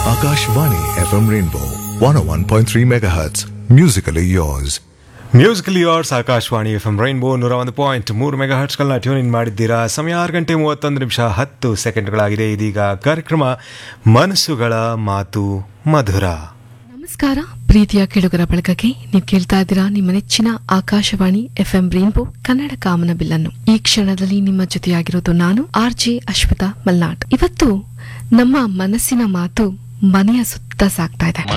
Akashvani FM Rainbow 101.3 MHz. Musically yours. Musically yours Akashvani F M rainbow ನೂರ ಒಂದು point ಮೂರು mega ಹರ್ಟ್ಸ್ಗಳನ್ನ tune ಇನ್ ಮಾಡಿದ್ದೀರಾ ಸಮಯ ಆರು ಗಂಟೆ ಮೂವತ್ತೊಂದು ನಿಮಿಷ ಹತ್ತು ಸೆಕೆಂಡ್ಗಳಾಗಿದೆ ಇದೀಗ ಕಾರ್ಯಕ್ರಮ ಮನಸ್ಸುಗಳ ಮಾತು ಮಧುರ ನಮಸ್ಕಾರ ಪ್ರೀತಿಯ ಕೆಳುಗರ ಬಳಗಕ್ಕೆ ನೀವು ಕೇಳ್ತಾ ಇದ್ದೀರಾ ನಿಮ್ಮ ನೆಚ್ಚಿನ Akashvani F M rainbow Kannada ಕಾಮನ ಬಿಲ್ಲನ್ನು ಈ ಕ್ಷಣದಲ್ಲಿ ನಿಮ್ಮ ಜೊತೆಯಾಗಿರೋದು ನಾನು ಆರ್ ಜೆ ಅಶ್ವಿತಾ ಮಲ್ನಾಟ್ ಇವತ್ತು ನಮ್ಮ ಮನಸ್ಸಿನ ಮಾತು ಮನೆಯ ಸುತ್ತ ಸಾಗ್ತಾ ಇದೆ